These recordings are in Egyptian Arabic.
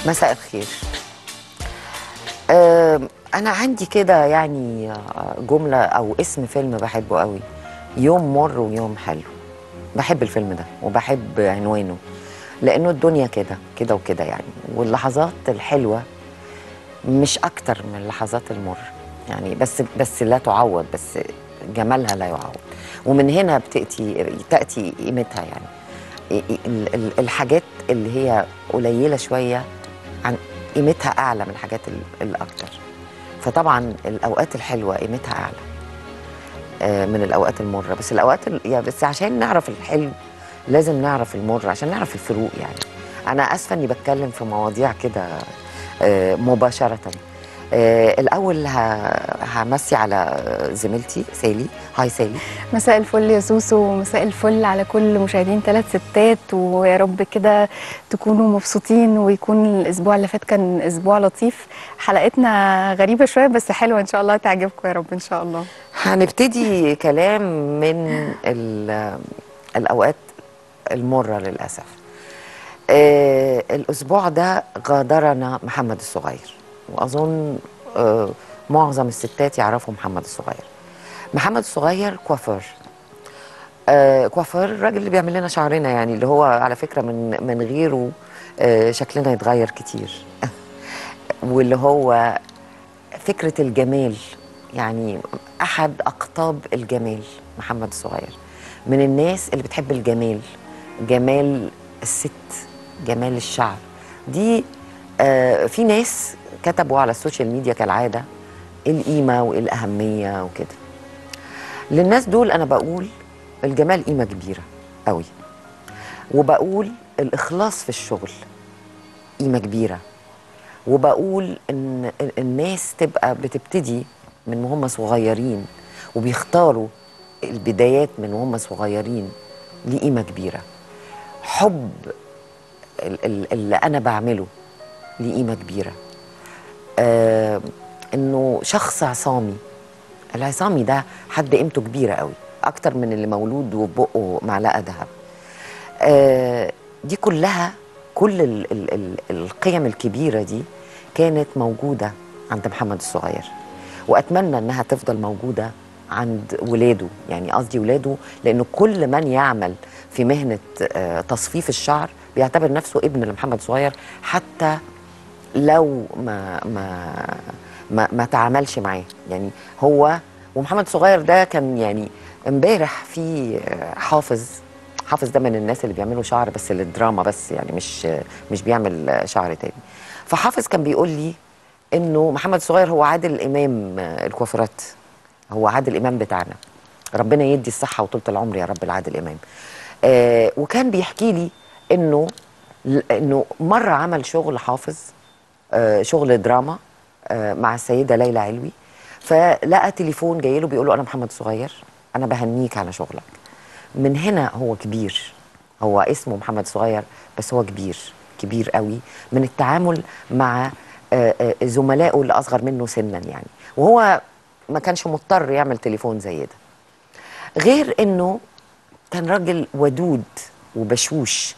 مساء الخير آه، انا عندي كده يعني آه، جمله او اسم فيلم بحبه قوي يوم مر ويوم حلو بحب الفيلم ده وبحب عنوانه لانه الدنيا كده كده وكده يعني واللحظات الحلوه مش اكتر من اللحظات المر يعني بس بس لا تعوض بس جمالها لا يعوض ومن هنا بتاتي تاتي قيمتها يعني ال- ال- الحاجات اللي هي قليله شويه عن قيمتها اعلى من الحاجات ال- الاكتر فطبعا الاوقات الحلوه قيمتها اعلى آه، من الاوقات المره بس الاوقات ال... يعني بس عشان نعرف الحلو لازم نعرف المر عشان نعرف الفروق يعني انا اسفه اني بتكلم في مواضيع كده آه، مباشره آه، الاول ه- همسي على زميلتي سالي هاي سالي مساء الفل يا سوسو ومساء الفل على كل مشاهدين ثلاث ستات ويا رب كده تكونوا مبسوطين ويكون الاسبوع اللي فات كان اسبوع لطيف حلقتنا غريبه شويه بس حلوه ان شاء الله تعجبكم يا رب ان شاء الله هنبتدي كلام من ال- الأوقات المرة للأسف آه الأسبوع ده غادرنا محمد الصغير وأظن آه معظم الستات يعرفوا محمد الصغير محمد الصغير كوافير آه كوافير الراجل اللي بيعمل لنا شعرنا يعني اللي هو على فكرة من من غيره آه شكلنا يتغير كتير واللي هو فكرة الجمال يعني أحد أقطاب الجمال محمد الصغير من الناس اللي بتحب الجمال جمال الست جمال الشعر دي آه في ناس كتبوا على السوشيال ميديا كالعادة إيه القيمة وإيه الأهمية وكده للناس دول أنا بقول الجمال قيمة كبيرة قوي وبقول الإخلاص في الشغل قيمة كبيرة وبقول ان ال- الناس تبقى بتبتدي من وهم صغيرين وبيختاروا البدايات من وهم صغيرين ليه قيمه كبيره حب ال- ال- اللي انا بعمله ليه قيمه كبيره آه انه شخص عصامي العصامي ده حد قيمته كبيره قوي اكتر من اللي مولود وبقه معلقه ذهب آه، دي كلها كل ال ال ال القيم الكبيرة دي كانت موجودة عند محمد الصغير وأتمنى أنها تفضل موجودة عند ولاده يعني قصدي ولاده لأنه كل من يعمل في مهنة آه، تصفيف الشعر بيعتبر نفسه ابن لمحمد الصغير حتى لو ما ما ما, ما تعاملش معاه يعني هو ومحمد صغير ده كان يعني امبارح في آه، حافظ حافظ ده من الناس اللي بيعملوا شعر بس للدراما بس يعني مش مش بيعمل آه، شعر تاني فحافظ كان بيقول لي انه محمد صغير هو عادل امام آه، الكوافيرات هو عادل امام بتاعنا ربنا يدي الصحه وطولة العمر يا رب العادل امام آه وكان بيحكي لي انه انه مره عمل شغل حافظ آه شغل دراما آه مع السيده ليلى علوي فلقى تليفون جاي له بيقول له انا محمد صغير انا بهنيك على شغلك من هنا هو كبير هو اسمه محمد صغير بس هو كبير كبير قوي من التعامل مع آه، آه، زملائه اللي اصغر منه سنا يعني وهو ما كانش مضطر يعمل تليفون زي ده غير انه كان راجل ودود وبشوش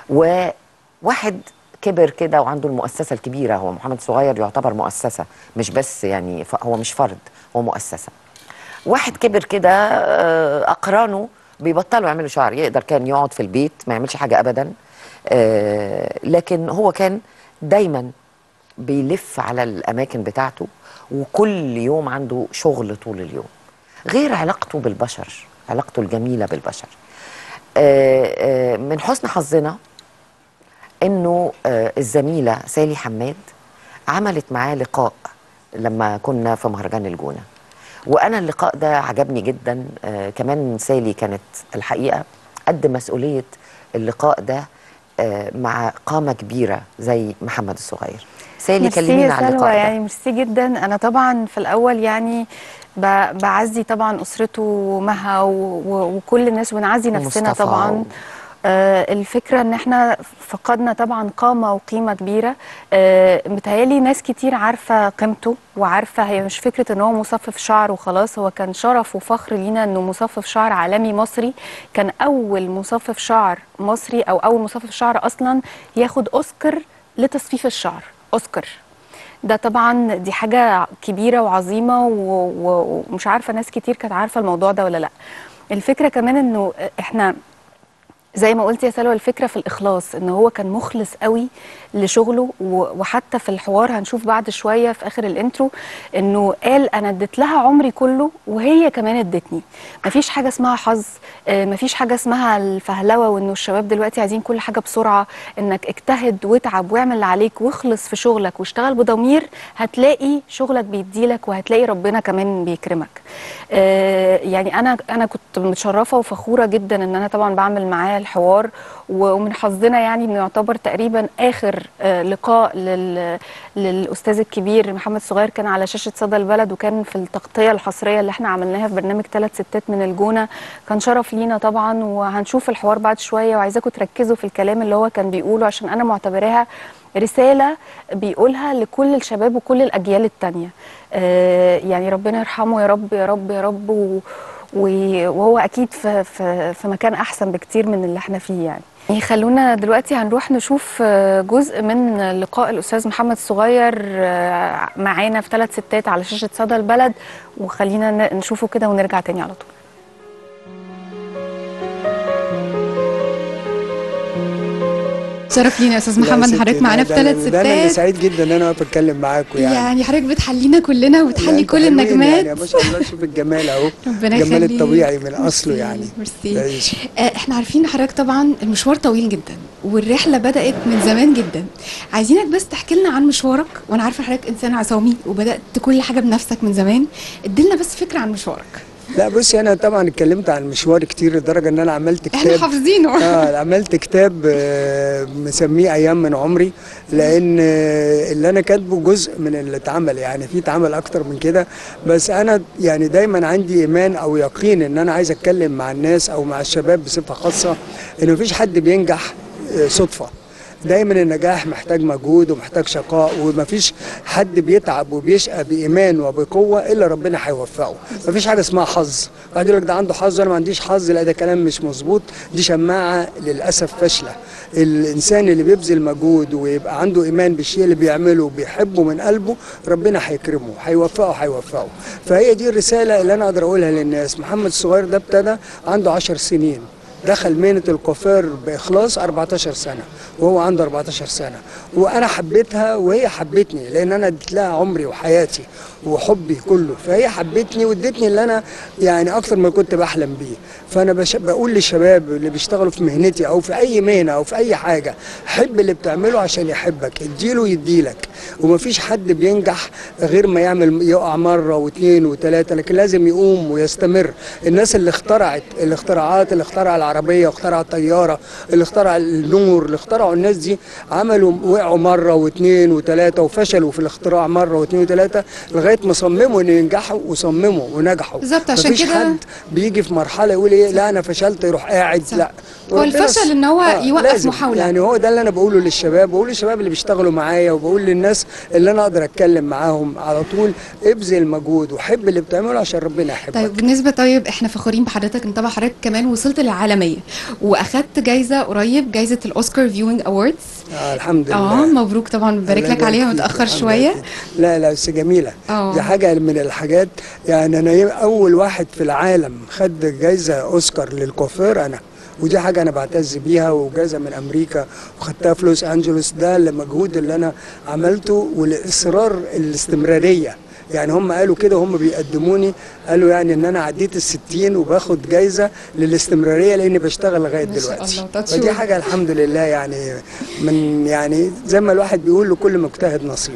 وواحد كبر كده وعنده المؤسسه الكبيره هو محمد صغير يعتبر مؤسسه مش بس يعني ف- هو مش فرد هو مؤسسه واحد كبر كده آه، اقرانه بيبطلوا يعملوا شعر يقدر كان يقعد في البيت ما يعملش حاجه ابدا آه، لكن هو كان دايما بيلف على الاماكن بتاعته وكل يوم عنده شغل طول اليوم غير علاقته بالبشر علاقته الجميله بالبشر آه، آه، من حسن حظنا انه آه، الزميله سالي حماد عملت معاه لقاء لما كنا في مهرجان الجونه وانا اللقاء ده عجبني جدا آه كمان سالي كانت الحقيقه قد مسؤوليه اللقاء ده آه مع قامه كبيره زي محمد الصغير سالي ميرسي كلمينا يا عن سلوى اللقاء ده يعني ميرسي جدا انا طبعا في الاول يعني ب- بعزي طبعا اسرته ومها و- و- وكل الناس ونعزي نفسنا ومصطفى طبعا و- آه الفكره ان احنا فقدنا طبعا قامه وقيمه كبيره آه متهيالي ناس كتير عارفه قيمته وعارفه هي مش فكره ان هو مصفف شعر وخلاص هو كان شرف وفخر لينا انه مصفف شعر عالمي مصري كان اول مصفف شعر مصري او اول مصفف شعر اصلا ياخد اوسكار لتصفيف الشعر اوسكار ده طبعا دي حاجه كبيره وعظيمه و- و- ومش عارفه ناس كتير كانت عارفه الموضوع ده ولا لا الفكره كمان انه احنا زي ما قلت يا سلوى الفكره في الاخلاص ان هو كان مخلص قوي لشغله و- وحتى في الحوار هنشوف بعد شويه في اخر الانترو انه قال انا اديت لها عمري كله وهي كمان ادتني مفيش حاجه اسمها حظ آه، مفيش حاجه اسمها الفهلوه وانه الشباب دلوقتي عايزين كل حاجه بسرعه انك اجتهد واتعب واعمل اللي عليك واخلص في شغلك واشتغل بضمير هتلاقي شغلك بيديلك وهتلاقي ربنا كمان بيكرمك آه، يعني انا انا كنت متشرفه وفخوره جدا ان انا طبعا بعمل معاه الحوار ومن حظنا يعني انه يعتبر تقريبا اخر آه، لقاء لل للاستاذ الكبير محمد صغير كان على شاشه صدى البلد وكان في التغطيه الحصريه اللي احنا عملناها في برنامج ثلاث ستات من الجونه كان شرف لينا طبعا وهنشوف الحوار بعد شويه وعايزاكم تركزوا في الكلام اللي هو كان بيقوله عشان انا معتبراها رسالة بيقولها لكل الشباب وكل الأجيال التانية آه يعني ربنا يرحمه يا رب يا رب يا رب و و- وهو أكيد في, في, في مكان أحسن بكتير من اللي احنا فيه يعني يعني خلونا دلوقتي هنروح نشوف آه، جزء من لقاء الأستاذ محمد الصغير آه، معانا في ثلاث ستات على شاشة صدى البلد وخلينا ن- نشوفه كده ونرجع تاني على طول شرف لينا يا استاذ محمد لا يا حضرتك ستي، معانا ده- في ثلاث ده- ده انا اللي ستات سعيد جدا ان انا واقف اتكلم معاكم يعني يعني حضرتك بتحلينا كلنا لا، وبتحلي انتوا كل حلوين النجمات يعني ما شاء الله شوف الجمال اهو ربنا الجمال يخليك. الطبيعي من اصله ميرسي، يعني ميرسي تعيش. آه، احنا عارفين حضرتك طبعا المشوار طويل جدا والرحله بدات من زمان جدا عايزينك بس تحكي لنا عن مشوارك وانا عارفه حضرتك انسان عصامي وبدات كل حاجه بنفسك من زمان اديلنا بس فكره عن مشوارك لا بصي انا طبعا اتكلمت عن مشواري كتير لدرجه ان انا عملت احنا كتاب حافظينه اه عملت كتاب آه، مسميه ايام من عمري لان آه، اللي انا كاتبه جزء من اللي اتعمل يعني في اتعمل اكتر من كده بس انا يعني دايما عندي ايمان او يقين ان انا عايز اتكلم مع الناس او مع الشباب بصفه خاصه ان مفيش حد بينجح آه، صدفه دايما النجاح محتاج مجهود ومحتاج شقاء ومفيش حد بيتعب وبيشقى بايمان وبقوه الا ربنا هيوفقه مفيش حاجه اسمها حظ واحد يقول لك ده عنده حظ وانا ما عنديش حظ لا ده كلام مش مظبوط دي شماعه للاسف فاشله الانسان اللي بيبذل مجهود ويبقى عنده ايمان بالشيء اللي بيعمله وبيحبه من قلبه ربنا هيكرمه هيوفقه هيوفقه فهي دي الرساله اللي انا اقدر اقولها للناس محمد الصغير ده ابتدى عنده 10 سنين دخل مهنة الكوافير بإخلاص 14 سنة وهو عنده 14 سنة وأنا حبيتها وهي حبتني لأن أنا اديت لها عمري وحياتي وحبي كله فهي حبتني وادتني اللي أنا يعني أكتر ما كنت بحلم بيه فأنا بش... بقول للشباب اللي بيشتغلوا في مهنتي أو في أي مهنة أو في أي حاجة حب اللي بتعمله عشان يحبك اديله يديلك ومفيش حد بينجح غير ما يعمل يقع مرة واثنين وثلاثة لكن لازم يقوم ويستمر الناس اللي اخترعت الاختراعات اللي اخترع العربية واخترع الطيارة اللي اخترع النور اللي اخترعوا الناس دي عملوا وقعوا مرة واثنين وثلاثة وفشلوا في الاختراع مرة واثنين وثلاثة لغاية ما صمموا ان ينجحوا وصمموا ونجحوا بالظبط، عشان مفيش كده- حد بيجي في مرحلة يقول ايه لا انا فشلت يروح قاعد صح. لا هو ربنا الفشل س- إن هو يوقف لازم. محاولة. يعني هو ده اللي انا بقوله للشباب بقول للشباب اللي بيشتغلوا معايا وبقول للناس اللي انا اقدر اتكلم معاهم على طول ابذل مجهود وحب اللي بتعمله عشان ربنا يحبك طيب بالنسبه طيب احنا فخورين بحضرتك ان طبعا حضرتك كمان وصلت للعالميه واخدت جايزه قريب جايزه الاوسكار فيوينج اووردز آه الحمد لله اه مبروك طبعا بنبارك الله لك عليها يبارك فيك. متاخر الحمد شويه لله. لا لا بس جميله آه. دي حاجه من الحاجات يعني انا يم- اول واحد في العالم خد جايزه اوسكار للكوافير انا ودي حاجه انا بعتز بيها وجايزه من امريكا وخدتها في لوس انجلوس ده المجهود اللي انا عملته والاصرار الاستمراريه يعني هم قالوا كده هم بيقدموني قالوا يعني ان انا عديت الستين وباخد جايزه للاستمراريه لاني بشتغل لغايه ما شاء دلوقتي الله، تاتش فدي وود. حاجه الحمد لله يعني من يعني زي ما الواحد بيقول لكل مجتهد نصيب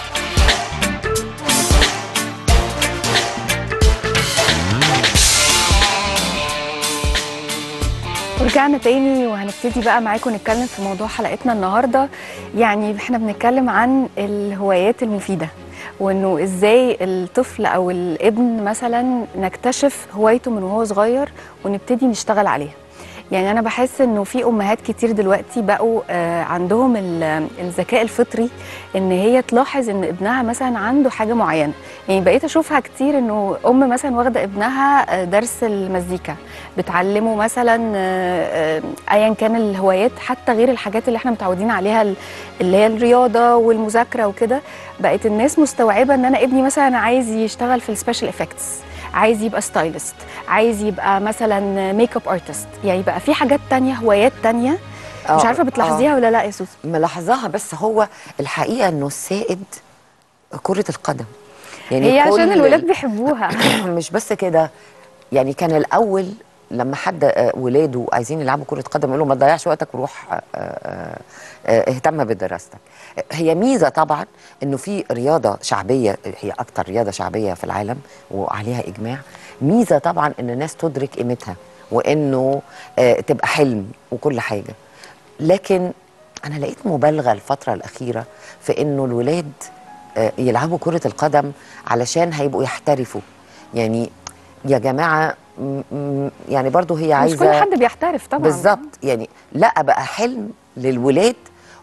ورجعنا تاني وهنبتدي بقى معاكم نتكلم في موضوع حلقتنا النهارده يعني احنا بنتكلم عن الهوايات المفيده وانه ازاي الطفل او الابن مثلا نكتشف هوايته من وهو صغير ونبتدي نشتغل عليها يعني انا بحس انه في امهات كتير دلوقتي بقوا آه، عندهم ال- الذكاء الفطري ان هي تلاحظ ان ابنها مثلا عنده حاجه معينه يعني بقيت اشوفها كتير انه ام مثلا واخده ابنها آه، درس المزيكا بتعلمه مثلا آه، آه، ايا كان الهوايات حتى غير الحاجات اللي احنا متعودين عليها ال- اللي هي الرياضه والمذاكره وكده بقت الناس مستوعبه ان انا ابني مثلا عايز يشتغل في السبيشال افكتس عايز يبقى ستايلست عايز يبقى مثلا ميك اب ارتست يعني بقى في حاجات تانية هوايات تانية مش آه، عارفه بتلاحظيها ولا لا يا سوسو ملاحظاها بس هو الحقيقه انه السائد كره القدم يعني هي عشان كل الولاد ال- بيحبوها مش بس كده يعني كان الاول لما حد آه، ولاده عايزين يلعبوا كره قدم يقول له ما تضيعش وقتك وروح آه، آه، آه، اهتم بدراستك هي ميزه طبعا انه في رياضه شعبيه هي اكتر رياضه شعبيه في العالم وعليها اجماع ميزه طبعا ان الناس تدرك قيمتها وانه آه، تبقى حلم وكل حاجه لكن انا لقيت مبالغه الفتره الاخيره في انه الولاد آه، يلعبوا كره القدم علشان هيبقوا يحترفوا يعني يا جماعه م- م- يعني برضو هي عايزه مش كل حد بيحترف طبعا بالظبط يعني لا بقى حلم للولاد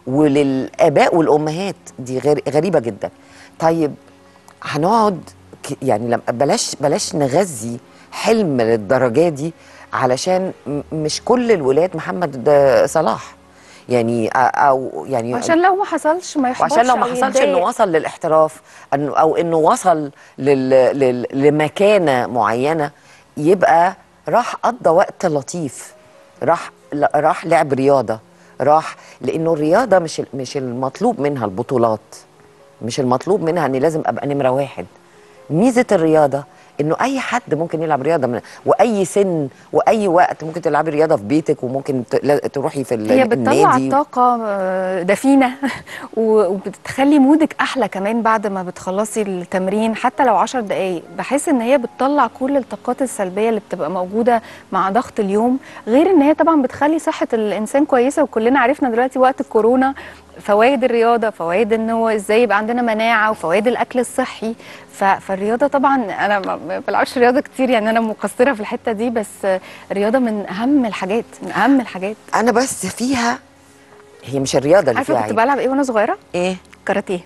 وللاباء والامهات دي غير غريبه جدا طيب هنقعد ك- يعني لما بلاش بلاش نغذي حلم للدرجه دي علشان م- مش كل الولاد محمد آه، صلاح يعني آه، او يعني عشان لو ما حصلش ما يحبطش وعشان لو ما أو حصلش يتضايق. انه وصل للاحتراف أنه او انه وصل لل لل لمكانه معينه يبقى راح قضى وقت لطيف راح ل- راح لعب رياضه راح لانه الرياضه مش ال- مش المطلوب منها البطولات مش المطلوب منها اني لازم ابقى نمره واحد ميزه الرياضه انه اي حد ممكن يلعب رياضه من واي سن واي وقت ممكن تلعبي رياضه في بيتك وممكن ت- لا- تروحي في ال- هي بتطلع النادي طاقة آه، دفينة و- وبتخلي مودك أحلى كمان بعد ما بتخلصي التمرين حتى لو عشر دقايق بحس إن هي بتطلع كل الطاقات السلبية اللي بتبقى موجودة مع ضغط اليوم غير إن هي طبعا بتخلي صحة الإنسان كويسة وكلنا عرفنا دلوقتي وقت الكورونا فوائد الرياضة فوائد إن هو إزاي يبقى عندنا مناعة وفوائد الأكل الصحي ف- فالرياضة طبعا أنا ما ما بلعبش رياضة كتير يعني أنا مقصرة في الحتة دي بس آه، الرياضة من أهم الحاجات من أهم الحاجات انا بس فيها هي مش الرياضه اللي فيها عارفه كنت عيب بلعب ايه وانا صغيره ايه كاراتيه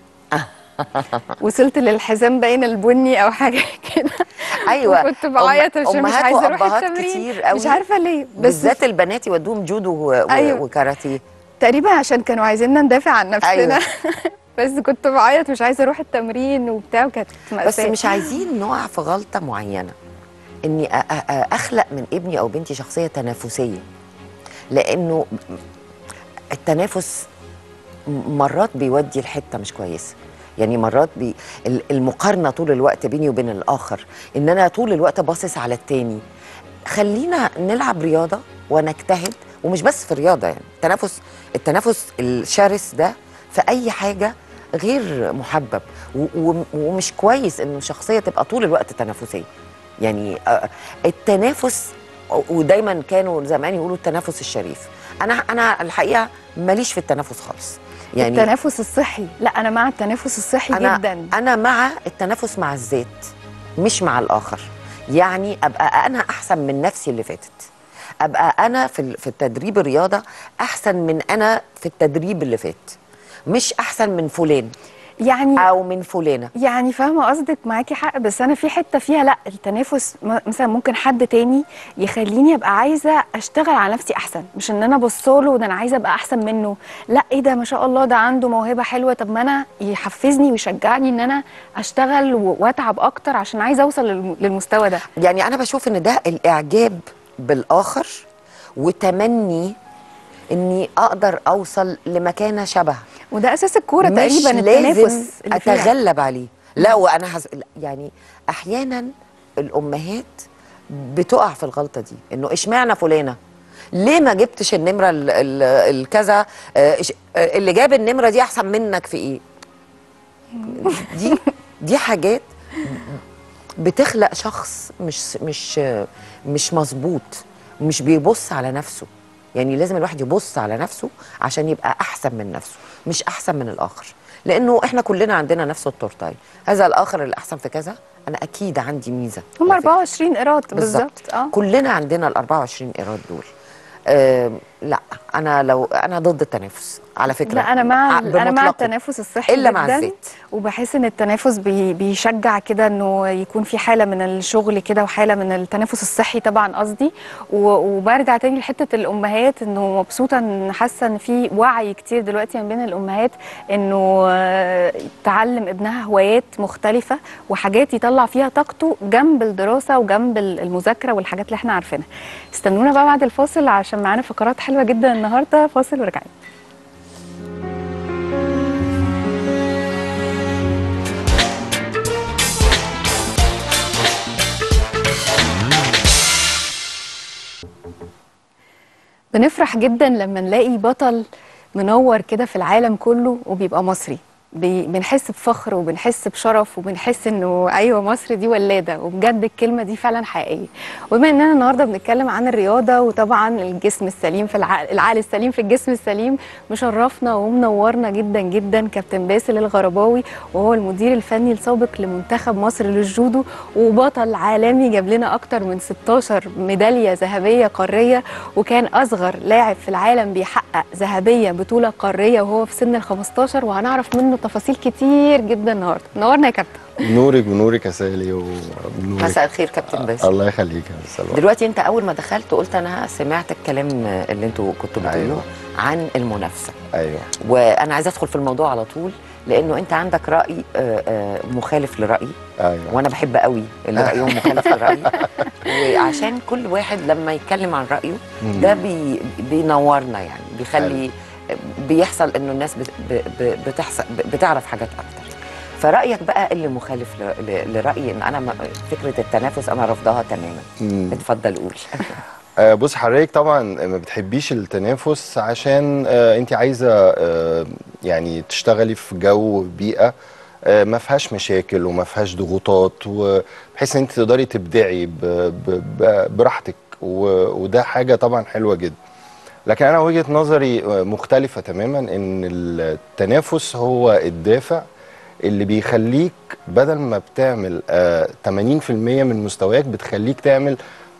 وصلت للحزام باين البني او حاجه كده ايوه وكنت بعيط أم- عشان مش أمهات عايزه اروح وأبهات التمرين كتير قوي مش عارفه ليه بس بالذات البنات يودوهم جودو و... و... أيوة. وكاراتيه تقريبا عشان كانوا عايزيننا ندافع عن نفسنا أيوة. بس كنت بعيط مش عايزه اروح التمرين وبتاع وكانت بس مأساة. مش عايزين نقع في غلطه معينه اني أ- أ- أ- اخلق من ابني او بنتي شخصيه تنافسيه لانه التنافس م- مرات بيودي لحته مش كويسه يعني مرات بي ال- المقارنه طول الوقت بيني وبين الاخر ان انا طول الوقت باصص على التاني خلينا نلعب رياضه ونجتهد ومش بس في الرياضه يعني التنافس التنافس الشرس ده في اي حاجه غير محبب و- و- ومش كويس ان الشخصيه تبقى طول الوقت تنافسيه يعني آه، التنافس ودايما كانوا زمان يقولوا التنافس الشريف انا انا الحقيقه ماليش في التنافس خالص يعني التنافس الصحي لا انا مع التنافس الصحي أنا جدا انا مع التنافس مع الذات مش مع الاخر يعني ابقى انا احسن من نفسي اللي فاتت ابقى انا في ال- في التدريب الرياضه احسن من انا في التدريب اللي فات مش احسن من فلان يعني او من فلانه يعني فاهمه قصدك معاكي حق بس انا في حته فيها لا التنافس م- مثلا ممكن حد تاني يخليني ابقى عايزه اشتغل على نفسي احسن مش ان انا ابصله ده انا عايزه ابقى احسن منه لا ايه ده ما شاء الله ده عنده موهبه حلوه طب ما انا يحفزني ويشجعني ان انا اشتغل و- واتعب اكتر عشان عايزه اوصل للم- للمستوى ده يعني انا بشوف ان ده الاعجاب بالاخر وتمني اني اقدر اوصل لمكانه شبه وده اساس الكوره مش تقريبا لازم التنافس اللي فيها. اتغلب عليه لا وانا حس... لا، يعني احيانا الامهات بتقع في الغلطه دي انه اشمعنى فلانه ليه ما جبتش النمره ال- ال- الكذا آه، إش- آه، اللي جاب النمره دي احسن منك في ايه دي دي حاجات بتخلق شخص مش مش مش مظبوط مش بيبص على نفسه يعني لازم الواحد يبص على نفسه عشان يبقى احسن من نفسه مش احسن من الاخر لانه احنا كلنا عندنا نفس التورتاي هذا الاخر اللي احسن في كذا انا اكيد عندي ميزه هم على فكرة. 24 قيراط بالظبط اه كلنا عندنا ال 24 ايراد دول آه لا انا لو انا ضد التنافس على فكره لا انا مع ع- انا مع بمطلقه. التنافس الصحي إلا جدا مع الزيت. وبحس ان التنافس بي بيشجع كده انه يكون في حاله من الشغل كده وحاله من التنافس الصحي طبعا قصدي و- وبرجع تاني لحته الامهات انه مبسوطه ان حاسه ان في وعي كتير دلوقتي ما بين الامهات انه آه، تعلم ابنها هوايات مختلفه وحاجات يطلع فيها طاقته جنب الدراسه وجنب المذاكره والحاجات اللي احنا عارفينها استنونا بقى بعد الفاصل عشان معانا فقرات حلوه جدا النهارده فاصل وراجعين بنفرح جدا لما نلاقي بطل منور كده في العالم كله وبيبقى مصري بي- بنحس بفخر وبنحس بشرف وبنحس انه ايوه مصر دي ولاده وبجد الكلمه دي فعلا حقيقيه وبما اننا النهارده بنتكلم عن الرياضه وطبعا الجسم السليم في العقل العقل السليم في الجسم السليم مشرفنا ومنورنا جدا جدا كابتن باسل الغرباوي وهو المدير الفني السابق لمنتخب مصر للجودو وبطل عالمي جاب لنا اكتر من 16 ميداليه ذهبيه قاريه وكان اصغر لاعب في العالم بيحقق ذهبيه بطوله قاريه وهو في سن ال 15 وهنعرف منه تفاصيل كتير جدا النهارده نورنا يا كابتن نورك ونورك يا سالي ونورك مساء الخير كابتن باسل الله يخليك يا سلوى دلوقتي انت اول ما دخلت قلت انا سمعت الكلام اللي انتوا كنتوا بتقولوه أيوة. عن المنافسه ايوه وانا عايزه ادخل في الموضوع على طول لانه انت عندك راي آه، آه، مخالف لرايي ايوه وانا بحب قوي اللي رايهم مخالف لرايي وعشان كل واحد لما يتكلم عن رايه مم. ده بي بينورنا يعني بيخلي بيحصل انه الناس بت ب- ب- بتحصل بتعرف حاجات اكتر فرايك بقى اللي مخالف ل- ل- لرايي ان انا م- فكره التنافس انا رافضاها تماما مم. اتفضل قول آه، بص حضرتك طبعا ما بتحبيش التنافس عشان آه، انت عايزه آه، يعني تشتغلي في جو بيئه آه، ما فيهاش مشاكل وما فيهاش ضغوطات وبحيث ان انت تقدري تبدعي ب- ب- ب- براحتك و- وده حاجه طبعا حلوه جدا لكن انا وجهه نظري آه، مختلفه تماما ان التنافس هو الدافع اللي بيخليك بدل ما بتعمل آه، 80% من مستواك بتخليك تعمل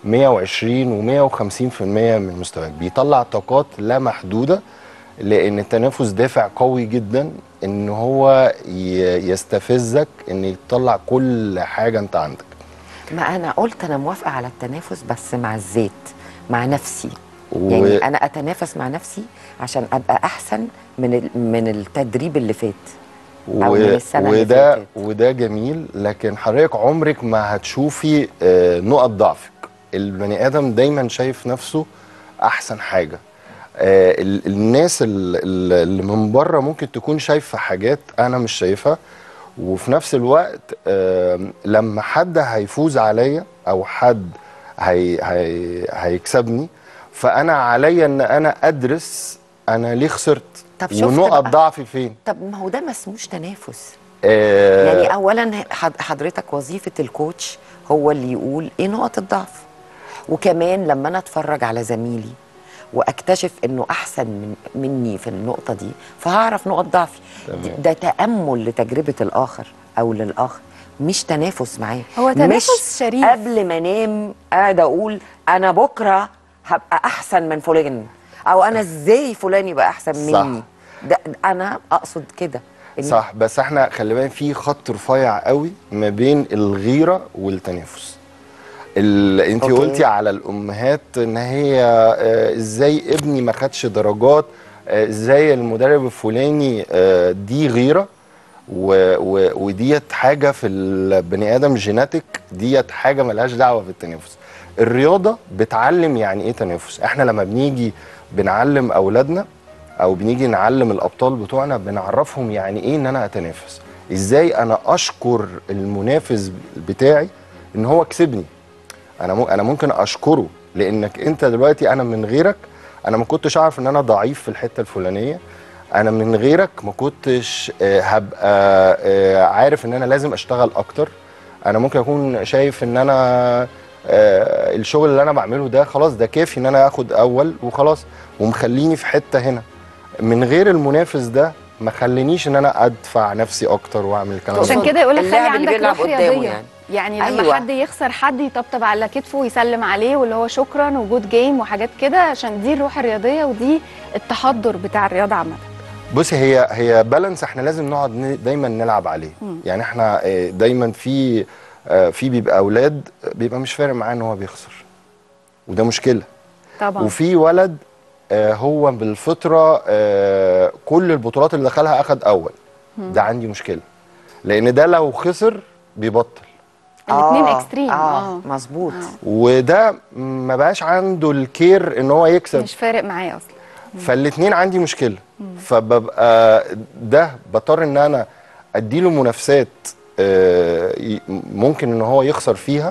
120 و150% من مستواك بيطلع طاقات لا محدوده لان التنافس دافع قوي جدا ان هو ي- يستفزك ان يطلع كل حاجه انت عندك ما انا قلت انا موافقه على التنافس بس مع الزيت مع نفسي و- يعني انا اتنافس مع نفسي عشان ابقى احسن من ال- من التدريب اللي فات أو من السنة اللي وده فاتت. وده جميل لكن حضرتك عمرك ما هتشوفي آه، نقط ضعفك البني ادم دايما شايف نفسه احسن حاجه آه، ال- الناس ال- ال- اللي من بره ممكن تكون شايفه حاجات انا مش شايفها وفي نفس الوقت آه، لما حد هيفوز عليا او حد هي هي هيكسبني فانا عليا ان انا ادرس انا ليه خسرت طب شفت ونقط بقى. ضعفي فين طب ما هو ده ما اسموش تنافس آه، يعني اولا حض- حضرتك وظيفه الكوتش هو اللي يقول ايه نقط الضعف وكمان لما انا اتفرج على زميلي واكتشف انه احسن من مني في النقطه دي فهعرف نقط ضعفي تمام. ده تامل لتجربه الاخر او للاخر مش تنافس معاه هو تنافس مش شريف. قبل ما انام قاعده اقول انا بكره هبقى احسن من فلان او انا ازاي فلان يبقى احسن صح. مني ده انا اقصد كده إن- صح بس احنا خلي بالك في خط رفيع قوي ما بين الغيره والتنافس ال... انت أوكي. قلتي على الامهات ان هي آه، ازاي ابني ما خدش درجات آه، ازاي المدرب الفلاني آه، دي غيره و... و... وديت حاجه في البني ادم جيناتيك ديت حاجه ملهاش دعوه بالتنافس الرياضه بتعلم يعني ايه تنافس احنا لما بنيجي بنعلم اولادنا او بنيجي نعلم الابطال بتوعنا بنعرفهم يعني ايه ان انا اتنافس ازاي انا اشكر المنافس بتاعي ان هو كسبني انا مو انا ممكن اشكره لانك انت دلوقتي انا من غيرك انا ما كنتش اعرف ان انا ضعيف في الحته الفلانيه انا من غيرك ما كنتش آه، هبقى آه، عارف ان انا لازم اشتغل اكتر انا ممكن اكون شايف ان انا آه، الشغل اللي انا بعمله ده خلاص ده كافي ان انا اخد اول وخلاص ومخليني في حته هنا من غير المنافس ده ما خلينيش ان انا ادفع نفسي اكتر واعمل الكلام عشان ده كده يقول لك خلي اللاعب اللي عندك بيلعب روح قدامه رياضيه يعني. يعني, يعني لما أيوة. حد يخسر حد يطبطب على كتفه ويسلم عليه واللي هو شكرا وجود جيم وحاجات كده عشان دي الروح الرياضيه ودي التحضر بتاع الرياضه عامه بصي هي هي بالانس احنا لازم نقعد ن- دايما نلعب عليه يعني احنا آه، دايما في آه، في بيبقى اولاد بيبقى مش فارق معاه ان هو بيخسر وده مشكله طبعا وفي ولد آه، هو بالفطره آه، كل البطولات اللي دخلها اخد اول ده عندي مشكله لان ده لو خسر بيبطل الاثنين آه، اكستريم اه اه مظبوط وده ما بقاش عنده الكير ان هو يكسب مش فارق معايا اصلا فالاتنين عندي مشكله فببقى ده بضطر ان انا اديله منافسات آه، ي- ممكن ان هو يخسر فيها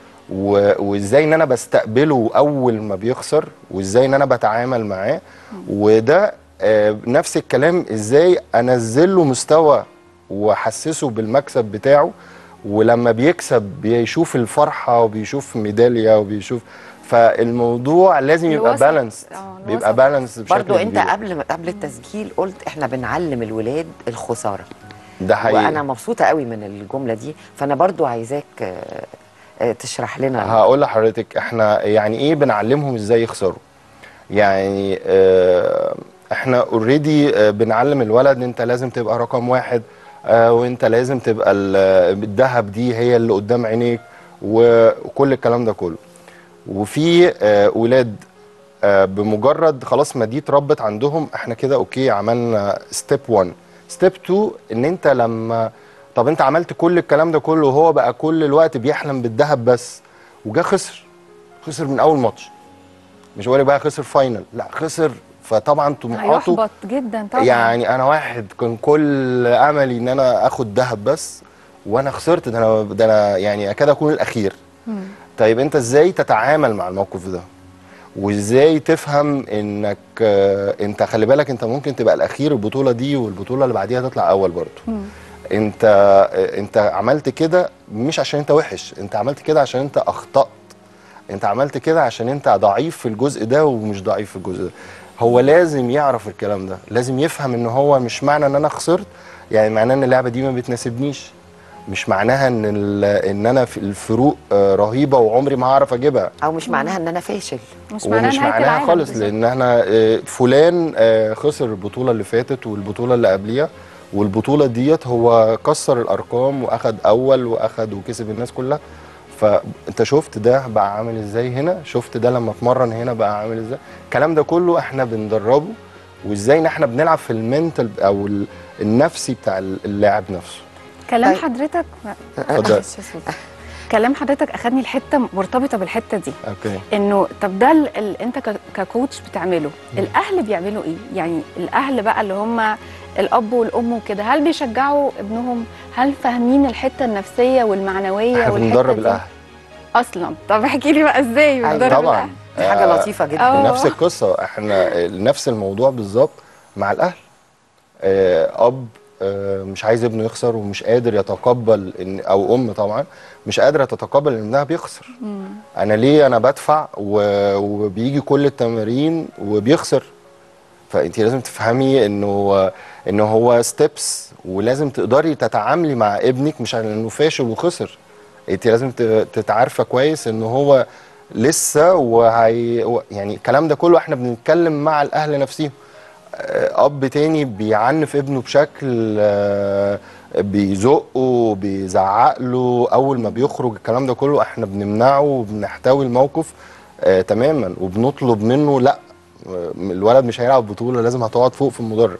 و- وازاي ان انا بستقبله اول ما بيخسر وازاي ان انا بتعامل معاه وده آه، نفس الكلام ازاي انزل له مستوى واحسسه بالمكسب بتاعه ولما بيكسب بيشوف الفرحه وبيشوف ميداليه وبيشوف فالموضوع لازم يبقى الوسط. بالانس آه، بيبقى الوسط. بالانس بشكل برضو انت كبير. قبل ما قبل التسجيل قلت احنا بنعلم الولاد الخساره ده حقيقي وانا مبسوطه قوي من الجمله دي فانا برضو عايزاك آه، آه، تشرح لنا هقول لحضرتك احنا يعني ايه بنعلمهم ازاي يخسروا يعني اه احنا اوريدي بنعلم الولد انت لازم تبقى رقم واحد اه وانت لازم تبقى ال- الذهب دي هي اللي قدام عينيك وكل الكلام ده كله وفي اه ولاد اه بمجرد خلاص ما دي اتربت عندهم احنا كده اوكي عملنا ستيب 1 ستيب 2 ان انت لما طب انت عملت كل الكلام ده كله وهو بقى كل الوقت بيحلم بالذهب بس وجا خسر خسر من اول ماتش مش بقول لك بقى خسر فاينل لا خسر فطبعا طموحاته هيحبط جدا طبعا يعني انا واحد كان كل املي ان انا اخد ذهب بس وانا خسرت ده انا ده انا يعني اكاد اكون الاخير طيب انت ازاي تتعامل مع الموقف ده وازاي تفهم انك آه، انت خلي بالك انت ممكن تبقى الاخير البطوله دي والبطوله اللي بعديها تطلع اول برضه انت آه، انت عملت كده مش عشان انت وحش انت عملت كده عشان انت اخطأت انت عملت كده عشان انت ضعيف في الجزء ده ومش ضعيف في الجزء ده هو لازم يعرف الكلام ده لازم يفهم ان هو مش معنى ان انا خسرت يعني معناه ان اللعبه دي ما بتناسبنيش مش معناها ان ال- ان انا في الفروق آه، رهيبه وعمري ما هعرف اجيبها او مش معناها ان انا فاشل مش معناها ومش نهايه معناها العالم خالص بالظبط. لان احنا آه، فلان آه، خسر البطوله اللي فاتت والبطوله اللي قبليها والبطوله ديت هو كسر الارقام واخد اول واخد وكسب الناس كلها فانت شفت ده بقى عامل ازاي هنا شفت ده لما اتمرن هنا بقى عامل ازاي الكلام ده كله احنا بندربه وازاي ان احنا بنلعب في المنتال او ال- النفسي بتاع اللاعب نفسه كلام طيب. حضرتك اتفضل. كلام حضرتك اخدني الحته مرتبطه بالحته دي اوكي انه طب ده ال- ال- انت ك- ككوتش بتعمله الاهل بيعملوا ايه يعني الاهل بقى اللي هم الاب والام وكده هل بيشجعوا ابنهم هل فاهمين الحته النفسيه والمعنويه احنا والحته بندرب دي؟ الاهل اصلا طب احكي لي بقى ازاي أيوة. بتدرب طبعا الأهل؟ دي حاجه آه، لطيفه جدا آه. نفس القصه احنا نفس الموضوع بالظبط مع الاهل آه، اب آه، مش عايز ابنه يخسر ومش قادر يتقبل ان او ام طبعا مش قادره تتقبل ان ابنها بيخسر انا ليه انا بدفع و- وبيجي كل التمارين وبيخسر فانت لازم تفهمي انه انه هو ستيبس ولازم تقدري تتعاملي مع ابنك مش عشان انه فاشل وخسر انت لازم ت- تتعارفه كويس ان هو لسه وهي يعني الكلام ده كله احنا بنتكلم مع الاهل نفسهم آه، اب تاني بيعنف ابنه بشكل آه، بيزقه بيزعق له اول ما بيخرج الكلام ده كله احنا بنمنعه وبنحتوي الموقف آه تماما وبنطلب منه لا آه، الولد مش هيلعب بطوله لازم هتقعد فوق في المدرج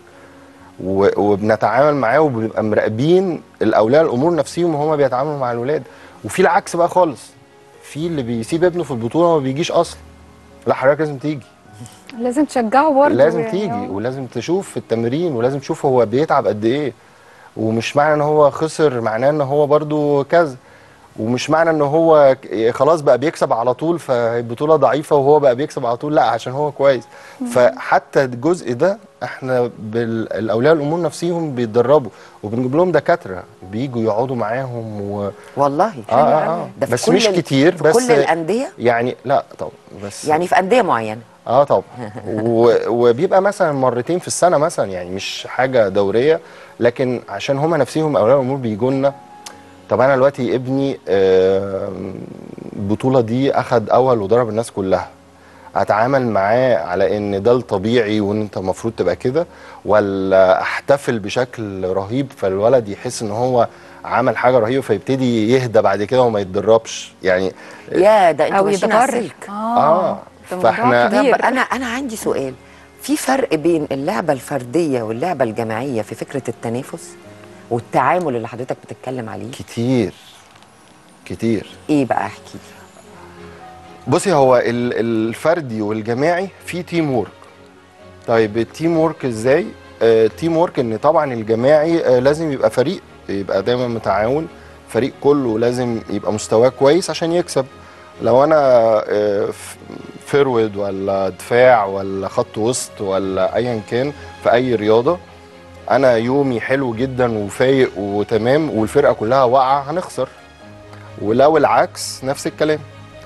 و- وبنتعامل معاه وبنبقى مراقبين الاولياء الامور نفسهم وهم بيتعاملوا مع الولاد وفي العكس بقى خالص في اللي بيسيب ابنه في البطوله وما بيجيش اصلا لا حضرتك لازم تيجي لازم تشجعه برضه لازم يعني. تيجي ولازم تشوف في التمرين ولازم تشوف هو بيتعب قد ايه ومش معنى ان هو خسر معناه ان هو برضو كذا ومش معنى ان هو ك- خلاص بقى بيكسب على طول فالبطوله ضعيفه وهو بقى بيكسب على طول لا عشان هو كويس فحتى الجزء ده احنا بالاولياء الامور نفسهم بيتدربوا وبنجيب لهم دكاتره بييجوا يقعدوا معاهم و... والله آه آه آه. ده في بس كل مش ال- كتير في بس كل الانديه يعني لا طبعا بس يعني في انديه معينه اه طبعا و- وبيبقى مثلا مرتين في السنه مثلا يعني مش حاجه دوريه لكن عشان هما نفسهم اولياء الامور بيجوا لنا طب انا دلوقتي ابني آه، البطوله دي اخد اول وضرب الناس كلها اتعامل معاه على ان ده الطبيعي وان انت المفروض تبقى كده ولا احتفل بشكل رهيب فالولد يحس ان هو عمل حاجه رهيبه فيبتدي يهدى بعد كده وما يتدربش يعني يا ده انتوا او ماشيين على يتغر السلك اه ده موضوع فاحنا طب كبير. انا انا عندي سؤال في فرق بين اللعبه الفرديه واللعبه الجماعيه في فكره التنافس والتعامل اللي حضرتك بتتكلم عليه كتير كتير ايه بقى احكي لي بصي هو ال- الفردي والجماعي في تيم وورك طيب التيم وورك ازاي آه، التيم وورك ان طبعا الجماعي آه، لازم يبقى فريق يبقى دايما متعاون فريق كله لازم يبقى مستواه كويس عشان يكسب لو انا آه، ف- فيرود ولا دفاع ولا خط وسط ولا ايا كان في اي رياضه انا يومي حلو جدا وفايق وتمام والفرقه كلها واقعه هنخسر ولو العكس نفس الكلام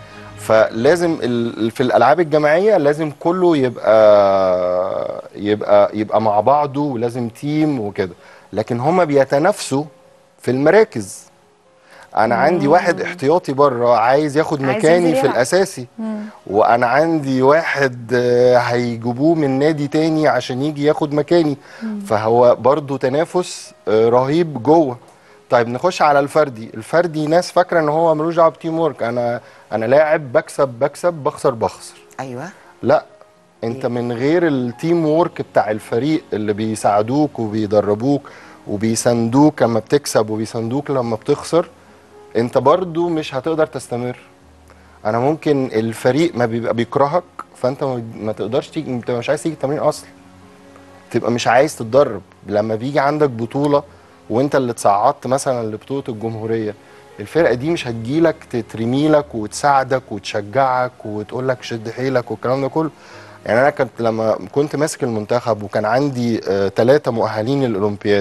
فلازم ال- في الالعاب الجماعيه لازم كله يبقى يبقى يبقى مع بعضه ولازم تيم وكده لكن هما بيتنافسوا في المراكز انا عندي واحد احتياطي بره عايز ياخد عايز مكاني ينزل في يلعب. الاساسي وانا عندي واحد آه، هيجيبوه من نادي تاني عشان يجي ياخد مكاني فهو برضو تنافس آه، رهيب جوه طيب نخش على الفردي الفردي ناس فاكره ان هو ملوش دعوه بتيم ورك انا انا لاعب بكسب بكسب بخسر بخسر ايوه لا انت إيه؟ من غير التيم وورك بتاع الفريق اللي بيساعدوك وبيدربوك وبيساندوك لما بتكسب وبيساندوك لما بتخسر انت برضو مش هتقدر تستمر انا ممكن الفريق ما بيبقى بيكرهك فانت ما- ما تقدرش تيجي انت مش عايز تيجي التمرين اصلا تبقى مش عايز تتدرب لما بيجي عندك بطولة وانت اللي اتصعدت مثلا لبطولة الجمهورية الفرقة دي مش هتجيلك تترميلك وتساعدك وتشجعك وتقول لك شد حيلك والكلام ده كله يعني انا كنت لما كنت ماسك المنتخب وكان عندي ثلاثة مؤهلين للاولمبياد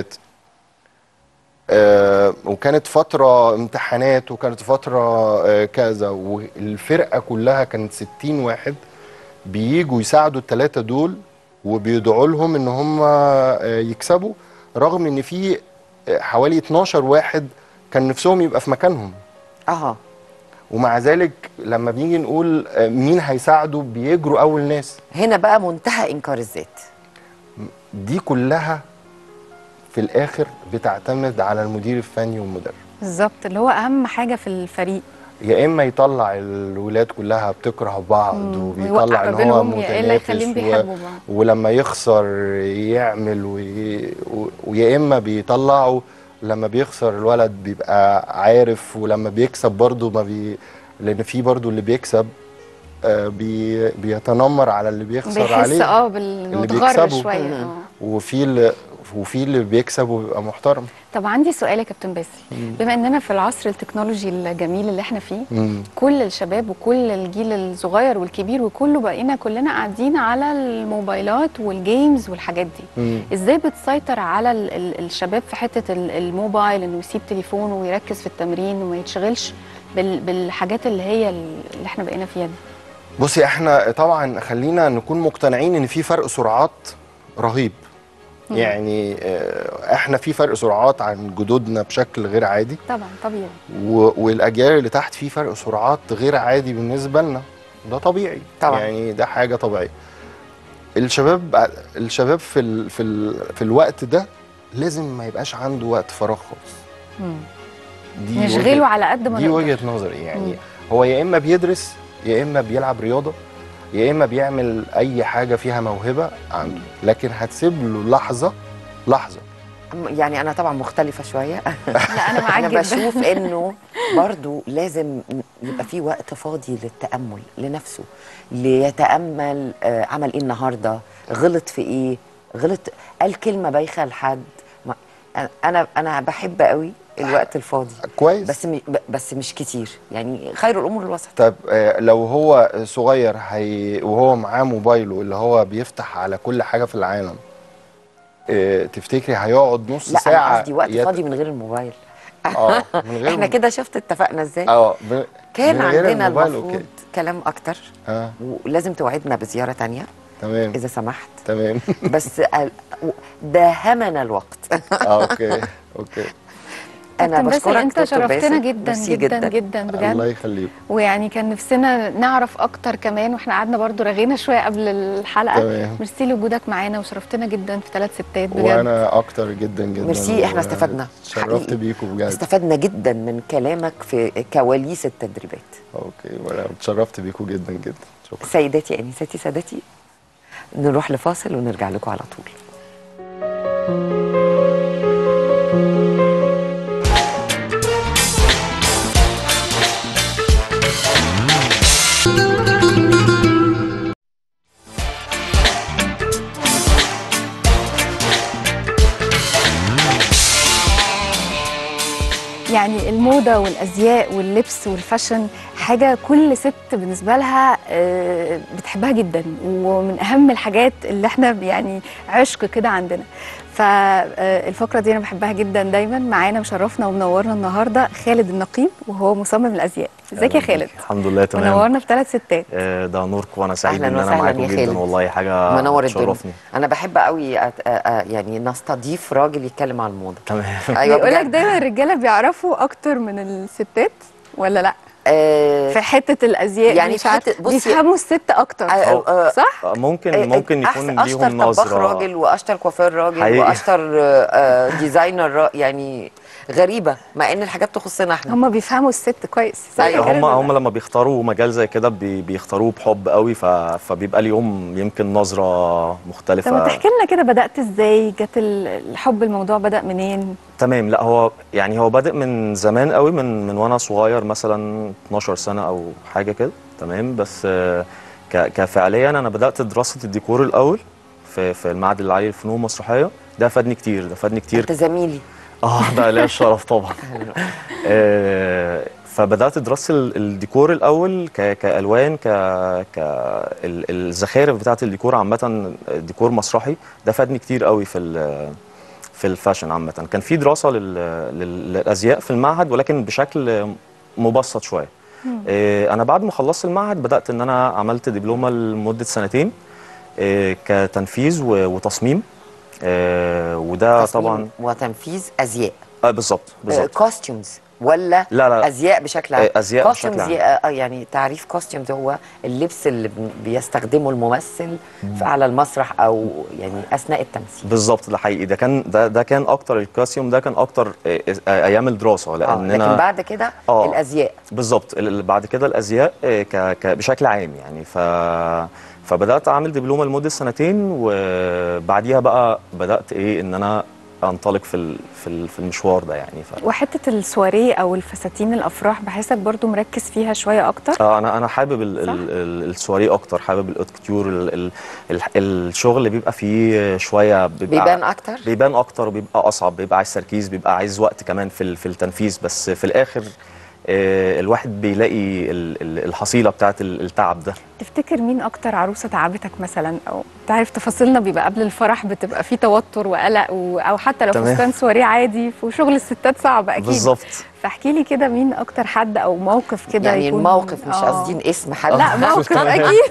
آه، وكانت فترة امتحانات وكانت فترة آه، كذا والفرقة كلها كانت 60 واحد بييجوا يساعدوا الثلاثة دول وبيدعوا لهم ان هم آه، يكسبوا رغم ان في آه، حوالي 12 واحد كان نفسهم يبقى في مكانهم اه ومع ذلك لما بنيجي نقول آه، مين هيساعده بيجروا اول ناس هنا بقى منتهى انكار الذات دي كلها في الاخر بتعتمد على المدير الفني والمدرب بالظبط اللي هو اهم حاجه في الفريق يا اما يطلع الولاد كلها بتكره بعض مم. وبيطلع ويوقع ان ما هو بينهم، يا إلا متنافس يخليهم و... بيحبوا بعض. ولما يخسر يعمل وي... و... ويا اما بيطلعوا لما بيخسر الولد بيبقى عارف ولما بيكسب برضه ما بي لان في برضه اللي بيكسب آه بي... بيتنمر على اللي بيخسر بيحس عليه اه اللي بالمتغر بيكسبوا. شويه مم. اه وفي اللي وفي اللي بيكسب وبيبقى محترم طب عندي سؤال يا كابتن باسل بما اننا في العصر التكنولوجي الجميل اللي احنا فيه مم. كل الشباب وكل الجيل الصغير والكبير وكله بقينا كلنا قاعدين على الموبايلات والجيمز والحاجات دي مم. ازاي بتسيطر على ال ال الشباب في حته ال- الموبايل انه يسيب تليفونه ويركز في التمرين وما يتشغلش بال بالحاجات اللي هي ال- اللي احنا بقينا فيها دي بصي احنا طبعا خلينا نكون مقتنعين ان في فرق سرعات رهيب يعني آه، احنا في فرق سرعات عن جدودنا بشكل غير عادي طبعا طبيعي و- والاجيال اللي تحت في فرق سرعات غير عادي بالنسبه لنا ده طبيعي طبعا. يعني ده حاجه طبيعيه الشباب الشباب في ال في ال في الوقت ده لازم ما يبقاش عنده وقت فراغ خالص دي نشغله وجهة- على قد ما دي نقدر وجهه نظري يعني مم. هو يا اما بيدرس يا اما بيلعب رياضه يا اما بيعمل اي حاجه فيها موهبه عنده لكن هتسيب له لحظه لحظه يعني انا طبعا مختلفه شويه لا انا معاك انا جدا بشوف انه برضو لازم يبقى في وقت فاضي للتامل لنفسه ليتامل آه، عمل ايه النهارده غلط في ايه غلط قال كلمه بايخه لحد ما- انا انا بحب قوي الوقت الفاضي كويس بس م- بس مش كتير يعني خير الامور الوسط طب آه، لو هو صغير هي وهو معاه موبايله اللي هو بيفتح على كل حاجه في العالم آه، تفتكري هيقعد نص لا ساعه انا قصدي وقت يت- فاضي من غير الموبايل اه من غير احنا كده شفت اتفقنا ازاي اه ب- كان من غير عندنا الموبايل، المفروض أوكي. كلام اكتر اه ولازم توعدنا بزياره تانية تمام اذا سمحت تمام بس ال- داهمنا الوقت اه اوكي اوكي انا كابتن باسل بشكرك انت دكتور شرفتنا باسل. جدا ميرسي جدا جدا الله بجد يخليك ويعني كان نفسنا نعرف اكتر كمان واحنا قعدنا برضو رغينا شويه قبل الحلقه تمام. ميرسي لوجودك معانا وشرفتنا جدا في ثلاث ستات بجد وانا اكتر جدا جدا ميرسي، إحنا و- استفدنا. شرفت حقيقي. بيكم بجد استفدنا جدا من كلامك في كواليس التدريبات اوكي وانا اتشرفت بيكم جدا جدا شكرا سيداتي انساتي سادتي نروح لفاصل ونرجع لكم على طول يعني الموضة والأزياء واللبس والفاشن حاجة كل ست بالنسبة لها آه، بتحبها جدا ومن أهم الحاجات اللي احنا يعني عشق كده عندنا فالفقرة دي أنا بحبها جدا دايما معانا مشرفنا ومنورنا النهاردة خالد النقيب وهو مصمم الأزياء ازيك يا خالد الحمد لله تمام منورنا في ثلاث ستات آه، ده نوركم وانا سعيد أهلاً ان انا وسهلاً معاكم يا جدا خالد. والله حاجه منور الدنيا تشرفني انا بحب قوي أت... أ... أ... يعني نستضيف راجل يتكلم عن الموضه تمام ايوه بيقول لك بجد. دايما الرجالة بيعرفوا أكتر من الستات ولا لا آه... في حتة الأزياء يعني يعني في حتة- بصي- بيفهموا الست أكتر آه، آه، صح؟ آه، ممكن آه، ممكن أحسن- يكون اشطر ليهم طباخ نظره راجل واشطر كوافير راجل حقيقي. واشطر آه، آه، ديزاينر را... يعني غريبه مع ان الحاجات تخصنا احنا هم بيفهموا الست كويس صح أيوة، كده هم ولا هم لا؟ لما بيختاروا مجال زي كده بي- بيختاروه بحب قوي ف... فبيبقى ليهم يمكن نظره طب ما مختلفه تحكي لنا كده بدأت ازاي جت ال- الحب الموضوع بدأ منين تمام لا هو يعني هو بادئ من زمان قوي من من وانا صغير مثلا 12 سنه او حاجه كده تمام بس آه، ك- كفعليا انا بدات دراسه الديكور الاول في في المعهد العالي للفنون والمسرحيه ده فادني كتير ده فادني كتير انت زميلي اه ده ليا الشرف طبعا آه، فبدات دراسه ال- الديكور الاول ك- كالوان ك ك ال- الزخارف بتاعه الديكور عامه ديكور مسرحي ده فادني كتير قوي في ال- في الفاشن عامه كان في دراسه لل- لل- للازياء في المعهد ولكن بشكل مبسط شويه آه، انا بعد ما خلصت المعهد بدات ان انا عملت دبلومه لمده سنتين آه، كتنفيذ و- وتصميم آه، وده تصميم طبعا وتنفيذ ازياء آه بالظبط بالظبط كوستيومز ولا لا، لا. ازياء بشكل عام آه، أزياء بشكل Costumes عام. ي- آه، يعني تعريف كوستيومز هو اللبس اللي بن- بيستخدمه الممثل في- على المسرح او يعني اثناء التمثيل بالظبط ده حقيقي ده كان ده ده كان اكتر الكاسيوم ده كان اكتر آه، آه، ايام الدراسه اه لان لكن انا بعد كده آه. الازياء بالظبط ال- ال- بعد كده الازياء آه، ك ك بشكل عام يعني ف فبدات اعمل دبلومه لمده سنتين وبعديها بقى بدات ايه ان انا انطلق في ال- في ال- في المشوار ده يعني ف... وحتة السواريه أو الفساتين الأفراح بحسك برضو مركز فيها شوية أكتر آه، انا انا حابب ال صح؟ ال ال السواري اكتر حابب الاوت كتيور ال ال ال الشغل اللي بيبقى فيه شويه بيبقى بيبان اكتر بيبان اكتر وبيبقى اصعب بيبقى عايز تركيز بيبقى عايز وقت كمان في ال- في التنفيذ بس في الاخر آه، الواحد بيلاقي ال- ال- الحصيله بتاعت ال- التعب ده تفتكر مين أكتر عروسة تعبتك مثلا أو تعرف تفاصيلنا بيبقى قبل الفرح بتبقى فيه توتر وقلق و... أو حتى لو تمام. فستان سواريه عادي وشغل الستات صعب أكيد بالظبط فاحكي لي كده مين أكتر حد أو موقف كده يعني يكون الموقف مش آه. قاصدين اسم حد لا موقف أكيد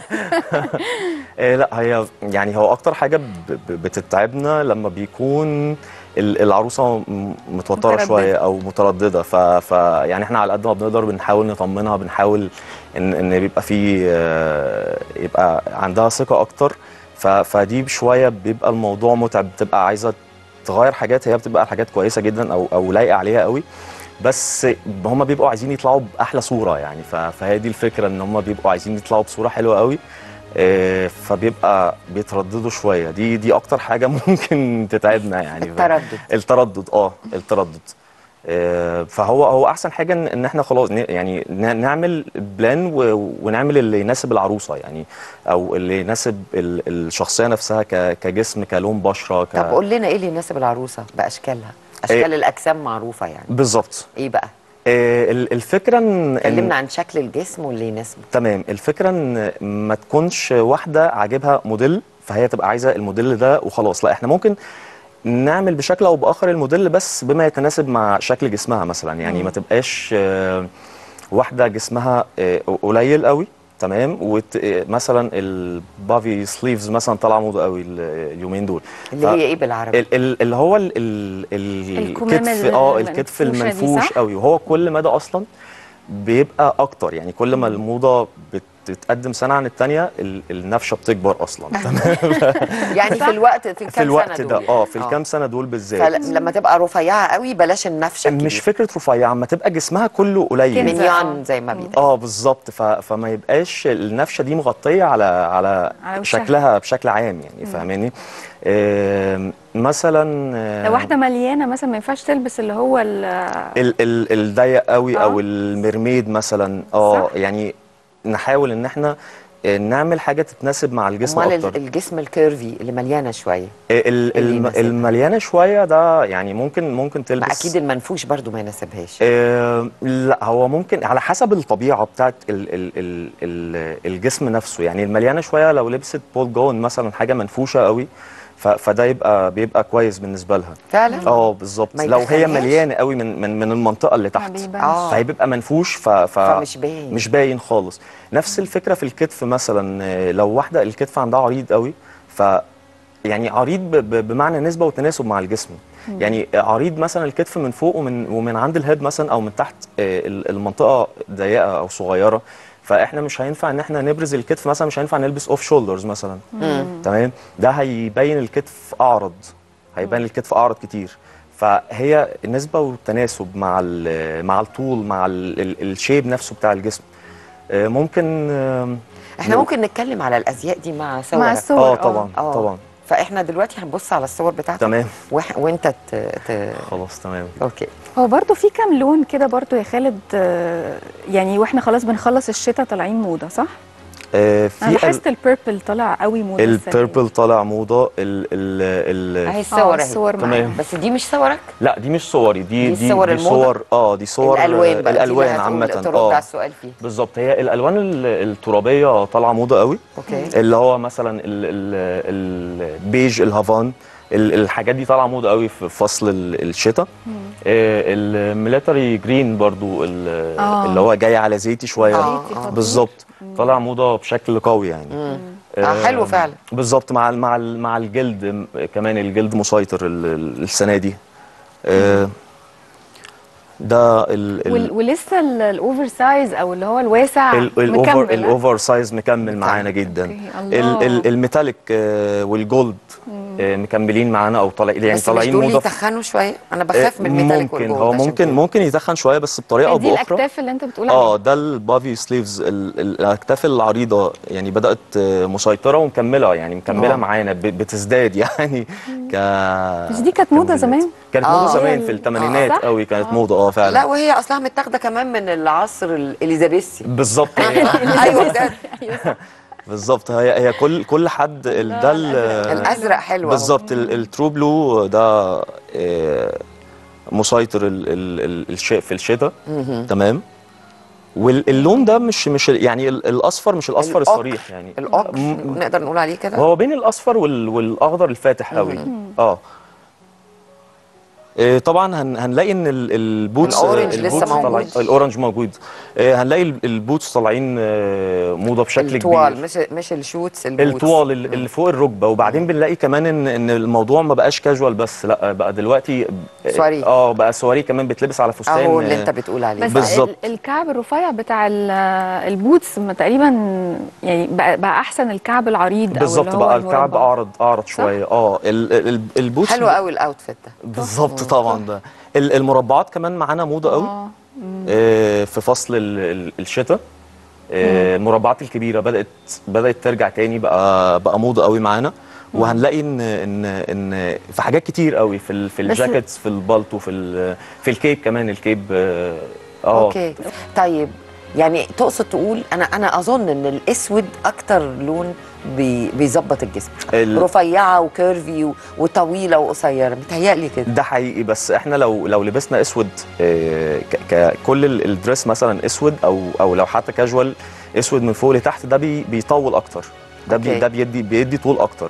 آه، لا هي يعني هو اكتر حاجه ب- ب- بتتعبنا لما بيكون ال- العروسه م- متوتره مترددة. شويه او متردده ف, ف يعني احنا على قد ما بنقدر بنحاول نطمنها بنحاول ان ان بيبقى في آه، يبقى عندها ثقه اكتر ف, فدي شويه بيبقى الموضوع متعب بتبقى عايزه تغير حاجات هي بتبقى حاجات كويسه جدا او او لايقه عليها قوي بس هم بيبقوا عايزين يطلعوا باحلى صوره يعني ف- فهي دي الفكره ان هم بيبقوا عايزين يطلعوا بصوره حلوه قوي آه، فبيبقى بيترددوا شويه دي دي اكتر حاجه ممكن تتعبنا يعني التردد التردد اه التردد آه، فهو هو احسن حاجه ان إن احنا خلاص ن- يعني ن- نعمل بلان و- ونعمل اللي يناسب العروسه يعني او اللي يناسب ال- الشخصيه نفسها ك- كجسم كلون بشره ك... طب قول لنا ايه اللي يناسب العروسه باشكالها اشكال الاجسام معروفه يعني بالظبط ايه بقى آه، ال- الفكره ان إن- كلمنا عن شكل الجسم واللي يناسبه تمام الفكره ان ما تكونش واحده عاجبها موديل فهي تبقى عايزه الموديل ده وخلاص لا احنا ممكن نعمل بشكل او باخر الموديل بس بما يتناسب مع شكل جسمها مثلا يعني ما تبقاش آه، واحده جسمها آه، قليل قوي تمام وت... مثلا البافي سليفز مثلا طالعه موضه قوي ال- اليومين دول اللي ف- هي ايه بالعربي ال ال اللي هو ال ال ال الكمام الكتف ال- اه الكتف المنفوشة دي، المنفوش صح؟ قوي وهو كل مدى اصلا بيبقى اكتر يعني كل ما الموضه بتتقدم سنه عن الثانيه النفشه بتكبر اصلا تمام يعني في الوقت في في الكام الوقت سنه ده دول اه في الكام سنه دول بالذات فلما تبقى رفيعه قوي بلاش النفشه مش الكبيرة. فكره رفيعه اما تبقى جسمها كله قليل كنزة. مليون زي ما بيتقال اه بالظبط ف... فما يبقاش النفشه دي مغطيه على على, على وشها. شكلها بشكل عام يعني فاهماني آم، مثلا آه، لو واحده مليانه مثلا ما ينفعش تلبس اللي هو ال- ال ال الضيق قوي آه. او الميرميد مثلا اه صح. يعني نحاول ان احنا آه، نعمل حاجه تتناسب مع الجسم امال اكتر ال- الجسم الكيرفي اللي مليانه شويه ال اللي ال يناسبها. المليانه شويه ده يعني ممكن ممكن ما تلبس اكيد المنفوش برضو ما يناسبهاش آه لا هو ممكن على حسب الطبيعه بتاعت ال ال ال ال الجسم نفسه يعني المليانه شويه لو لبست بول جون مثلا حاجه منفوشه قوي ف- فده يبقى بيبقى كويس بالنسبه لها فعلا اه بالظبط ما لو هي يتخنقش؟ مليانه قوي من من من المنطقه اللي ما تحت بيبانش آه. فهيبقى منفوش ف ف فمش باين. مش باين خالص نفس الفكره في الكتف مثلا آه، لو واحده الكتف عندها عريض قوي ف يعني عريض ب- ب- بمعنى نسبه وتناسب مع الجسم يعني عريض مثلا الكتف من فوق ومن ومن عند الهيد مثلا او من تحت آه، ال- المنطقه ضيقه او صغيره فاحنا مش هينفع ان احنا نبرز الكتف مثلا مش هينفع نلبس اوف شولدرز مثلا تمام ده هيبين الكتف اعرض هيبين الكتف اعرض كتير فهي النسبه والتناسب مع ال- مع الطول مع ال- ال- الشيب نفسه بتاع الجسم آه، ممكن آم، احنا نقول- ممكن نتكلم على الازياء دي مع صورك مع الصور اه طبعا آه. طبعا فاحنا دلوقتي هنبص على الصور بتاعتك تمام وح... وانت ت... ت... خلاص تمام اوكي هو برضو في كام لون كده برضو يا خالد آه، يعني واحنا خلاص بنخلص الشتاء طالعين موضه صح؟ آه، انا في لاحظت البيربل طالع قوي موضه السنة دي. البيربل طالع موضه ال ال ال اهي اه الصور اهي الصور تمام. معانا بس دي مش صورك لا دي مش صوري دي دي دي صور دي الموضة؟ صور اه دي صور الالوان بقى دي اللي الالوان هتقول- عامه ترد اه على السؤال فيه بالظبط هي الالوان ال- الترابيه طالعه موضه قوي اوكي اللي هو مثلا ال- ال- البيج الهافان ال- الحاجات دي طالعه موضه قوي في فصل ال- الشتاء الميليتري جرين برضو ال- آه. اللي هو جاي على زيتي شويه آه، زيتي خطير. بالظبط طالع موضه بشكل قوي يعني مم. آه، حلو فعلا. بالظبط مع ال- مع ال- مع الجلد م- كمان الجلد مسيطر ال- ال- السنه دي آه، ده ال وال- ال ولسه ال- الاوفر سايز او اللي هو الواسع ال- الاوفر مكمل، ها؟ الاوفر سايز مكمل معانا جدا أوكي، ال- الله. ال- الميتاليك آه، والجولد آه، مكملين معانا او طالعين يعني بس مش طالعين دول موضه في- يتخنوا شويه انا بخاف من آه، الميتاليك ممكن والجولد هو عشان ممكن كده. ممكن يتخن شويه بس بطريقه او دي باخرى الاكتاف اللي انت بتقول عليها اه ده البافي سليفز ال- ال- الاكتاف العريضه يعني بدات آه، مسيطره ومكمله يعني مكمله آه. معانا ب- بتزداد يعني ك مش دي كانت موضة كموديلات. زمان؟ كانت آه. موضه هي زمان ال- في الثمانينات صح؟ قوي كانت موضه اه فعلا لا وهي اصلها متاخده كمان من العصر الاليزابيثي بالظبط هي ايوه بجد بالظبط هي هي كل كل حد ال- ده ال- الازرق حلو أهو. بالظبط ال- الترو بلو ده آه، مسيطر ال- ال- ال- الشيء في الشتاء تمام واللون ده مش مش يعني ال- الاصفر مش الاصفر الأقر. الصريح يعني الاقر م- نقدر نقول عليه كده هو بين الاصفر وال- والاخضر الفاتح قوي اه إيه، طبعا هن هنلاقي ان ال- البوتس الأورنج لسه البوتس موجود. طالعين الاورنج موجود إيه، هنلاقي ال- البوتس طالعين آه، موضه بشكل الطوال كبير مش مش الشوتس البوتس. الطوال ال- اللي فوق الركبه وبعدين بنلاقي كمان ان ان الموضوع ما بقاش كاجوال بس لا بقى دلوقتي سواري. اه بقى سواري كمان بتلبس على فستان اهو اللي آه، انت بتقول عليه بس بالظبط. ال- الكعب الرفيع بتاع ال- البوتس ما تقريبا يعني بقى, بقى احسن الكعب العريض او بالظبط اللي هو بقى الكعب المربع. اعرض اعرض شويه اه ال- ال- البوتس حلو قوي الاوتفيت ده بالظبط طبعا ده ال- المربعات كمان معانا موضه قوي اه آه، في فصل ال- ال- الشتاء آه، المربعات الكبيره بدات بدات ترجع تاني بقى بقى موضه قوي معانا وهنلاقي ان ان ان في حاجات كتير قوي في ال- في بس- الجاكيتس في البالطو في ال- في الكيب كمان الكيب اه آه، اوكي طيب يعني تقصد تقول انا انا اظن ان الاسود اكتر لون بي بيظبط الجسم ال- رفيعه وكيرفي و- وطويله وقصيره متهيألي كده ده حقيقي بس احنا لو لو لبسنا اسود آه، ك- ككل ال- الدريس مثلا اسود او او لو حتى كاجوال اسود من فوق لتحت ده بي بيطول اكتر ده بي أوكي. ده بيدي بيدي طول اكتر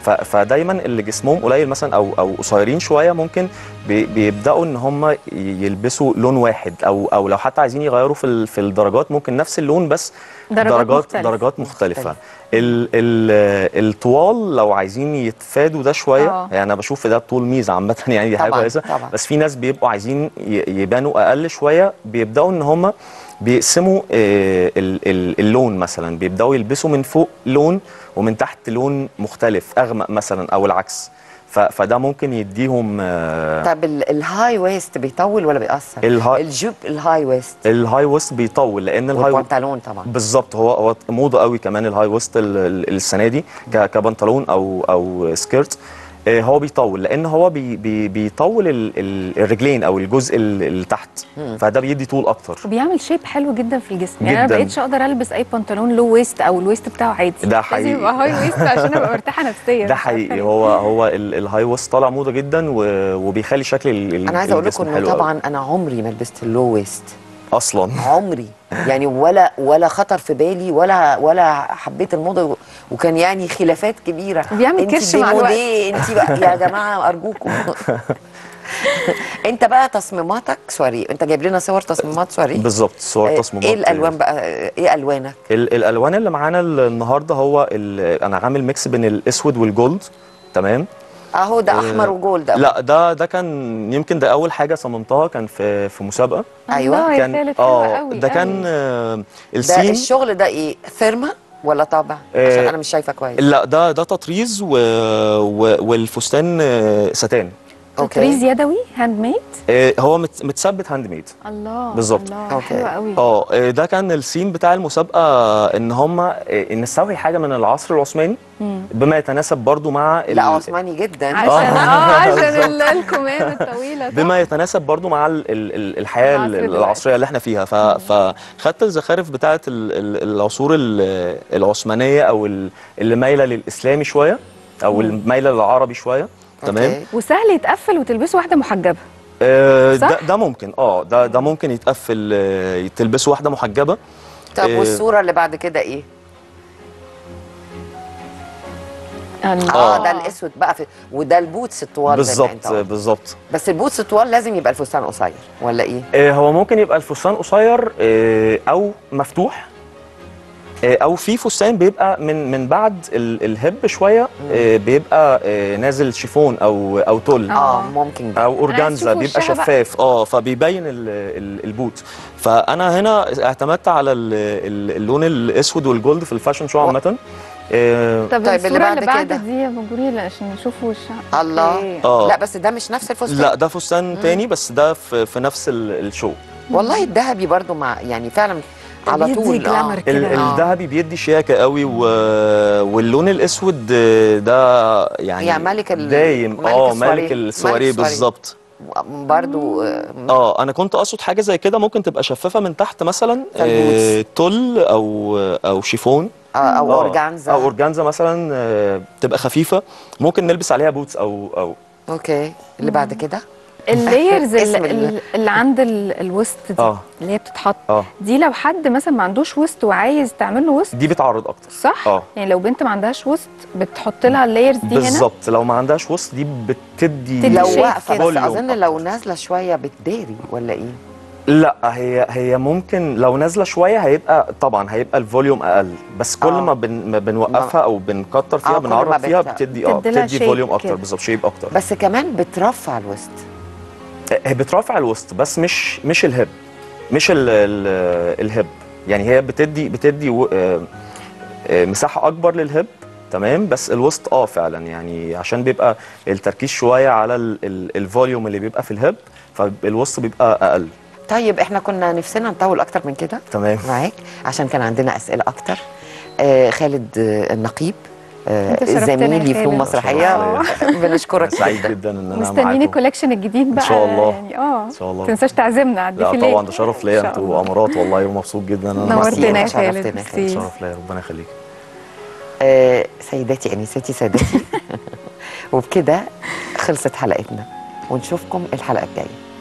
ف- فدايما اللي جسمهم قليل مثلا او او قصيرين شويه ممكن بي- بيبداوا ان هم ي- يلبسوا لون واحد او او لو حتى عايزين يغيروا في ال- في الدرجات ممكن نفس اللون بس درجات درجات مختلفة. درجات مختلفه مختلفة. ال ال الطوال لو عايزين يتفادوا ده شويه آه. يعني انا بشوف ده الطول ميزه عامه يعني دي حاجه طبعاً، كويسه طبعاً. بس في ناس بيبقوا عايزين ي- يبانوا اقل شويه بيبداوا ان هم بيقسموا آه، ال- ال- اللون مثلا بيبداوا يلبسوا من فوق لون ومن تحت لون مختلف اغمق مثلا او العكس ف- فده ممكن يديهم آه، طب ال- الهاي ويست بيطول ولا بيأثر؟ الهاي- الجوب الهاي ويست الهاي ويست بيطول لان الهاي والبنطلون طبعا بالظبط هو هو موضه قوي كمان الهاي ويست ال- ال- السنه دي ك- كبنطلون او او سكيرت آه، هو بيطول لان هو بي بي بيطول ال- ال- الرجلين او الجزء ال- اللي تحت فده بيدي طول اكتر وبيعمل شيب حلو جدا في الجسم يعني انا جداً. بقيتش اقدر البس اي بنطلون لو ويست او الويست بتاعه عادي ده لازم حقيقي. يبقى هاي ويست عشان ابقى مرتاحه نفسيا ده مش عارفة حقيقي ليه. هو هو ال- الهاي ويست طالع موضه جدا و- وبيخلي شكل ال- ال- انا عايزه اقول الجسم لكم انه حلو أوي. طبعا انا عمري ما لبست اللو ويست اصلا عمري يعني ولا ولا خطر في بالي ولا ولا حبيت الموضه و- وكان يعني خلافات كبيره وبيعمل انت كرش مع الوقت. ديموديه انت بقى يا جماعه ارجوكم انت بقى تصميماتك سوري انت جايب لنا صور تصميمات سوري بالظبط صور آه، تصميمات ايه الالوان بقى ايه الوانك ال- الالوان اللي معانا ال- النهارده هو ال- انا عامل ميكس بين الاسود والجولد تمام اهو ده آه، احمر وجولد أهو. لا ده ده كان يمكن ده اول حاجه صممتها كان في في مسابقه أيوة. الله يا كان خالد حلوة اه قوي ده قوي. كان آه، ده السين الشغل ده ايه ثيرما ولا طابع آه، عشان انا مش شايفه كويس لا ده ده تطريز و... و... والفستان آه، ستان تطريز يدوي هاند ميد آه، هو مت... متثبت هاند ميد الله بالظبط. الله أوكي. حلوه قوي اه آه، ده كان السين بتاع المسابقه ان هم نستوحي حاجه من العصر العثماني بما يتناسب برضو مع ال- لا عثماني جدا عشان آه. اه عشان ال- الكمام الطويله صح؟ بما يتناسب برضو مع ال ال ال الحياه العصر دلوقتي. العصريه اللي احنا فيها ف فخدت الزخارف بتاعه ال ال العصور ال- العثمانيه او ال- اللي مايله للاسلامي شويه او المايله للعربي شويه تمام أوكي. وسهل يتقفل وتلبسه واحده محجبه آه صح؟ ده ده ممكن اه ده ده ممكن يتقفل آه، تلبسه واحده محجبه طب آه، والصوره اللي بعد كده ايه الله. اه ده الاسود بقى في وده البوتس الطوال زي ما انت بالظبط قلت. بالظبط بس البوتس الطوال لازم يبقى الفستان قصير ولا ايه آه، هو ممكن يبقى الفستان قصير آه، او مفتوح آه، او في فستان بيبقى من من بعد ال- الهب شويه آه، بيبقى آه، نازل شيفون او او تل اه ممكن ده. او اورجانزا عايز بيبقى أشوف وشها شفاف اه فبيبين ال ال البوت فانا هنا اعتمدت على ال ال اللون الاسود والجولد في الفاشن شو عامه آه، طب, طيب اللي الصوره بعد اللي بعد كده؟ دي يا مجريلة عشان نشوف وشها الله. أوكي. اه لا بس ده مش نفس الفستان لا ده فستان تاني بس ده في, في نفس ال- الشو والله الذهبي برضو مع يعني فعلا على بيدي طول جلامر آه. كده. ال- آه. الذهبي بيدي شياكه قوي و... واللون الاسود آه، ده يعني يا ملك ال- دايم ملك اه السواريه. ملك السواريه ملك السواريه. بالظبط برضو آه، اه انا كنت اقصد حاجه زي كده ممكن تبقى شفافه من تحت مثلا فالبوتس. آه تل او او شيفون آه، او آه، اورجانزا او اورجانزا مثلا آه، تبقى خفيفه ممكن نلبس عليها بوتس او او اوكي اللي بعد كده اللايرز اسم اللي, ال- اللي عند ال- الوسط دي اه اللي هي بتتحط اه دي لو حد مثلا ما عندوش وسط وعايز تعمل له وسط دي بتعرض اكتر صح؟ اه يعني لو بنت ما عندهاش وسط بتحط لها اللايرز دي هنا بالظبط لو ما عندهاش وسط دي بتدي تدي لو شيب واقفه بس فوليوم اظن أكتر. لو نازله شويه بتداري ولا ايه لا هي هي ممكن لو نازله شويه هيبقى طبعا هيبقى الفوليوم اقل بس كل آه. ما, بن ما بنوقفها او بنكتر آه، فيها كل ما بنعرض فيها بت- بتدي اه بتديلها بتدي shape فوليوم اكتر كده. بالظبط شيب اكتر بس كمان بترفع الوسط هي بترافع الوسط بس مش مش الهب مش ال ال الهب يعني هي بتدي بتدي و- آه، آه، مساحه اكبر للهب تمام بس الوسط اه فعلا يعني عشان بيبقى التركيز شويه على ال- ال- الفوليوم اللي بيبقى في الهب فالوسط بيبقى اقل طيب احنا كنا نفسنا نطول اكتر من كده تمام معاك عشان كان عندنا اسئله اكتر آه خالد آه النقيب آه أنت شرفتنا يا زميلي في فنون خالد. مسرحيه بنشكرك سعيد جدا جدا ان انا مستنيين معاكم الكولكشن الجديد بقى إن شاء الله. يعني اه ان شاء الله ما تنساش تعزمنا على لا الديفيليه طبعا ده شرف ليا إن شاء انتوا الله. امارات والله ومبسوط جدا ان انا نورتنا يا ميرسي، خالد شرفتنا يا خالد. ميرسي. شرف ليا ربنا يخليك آه سيداتي انساتي سادتي وبكده خلصت حلقتنا ونشوفكم الحلقه الجايه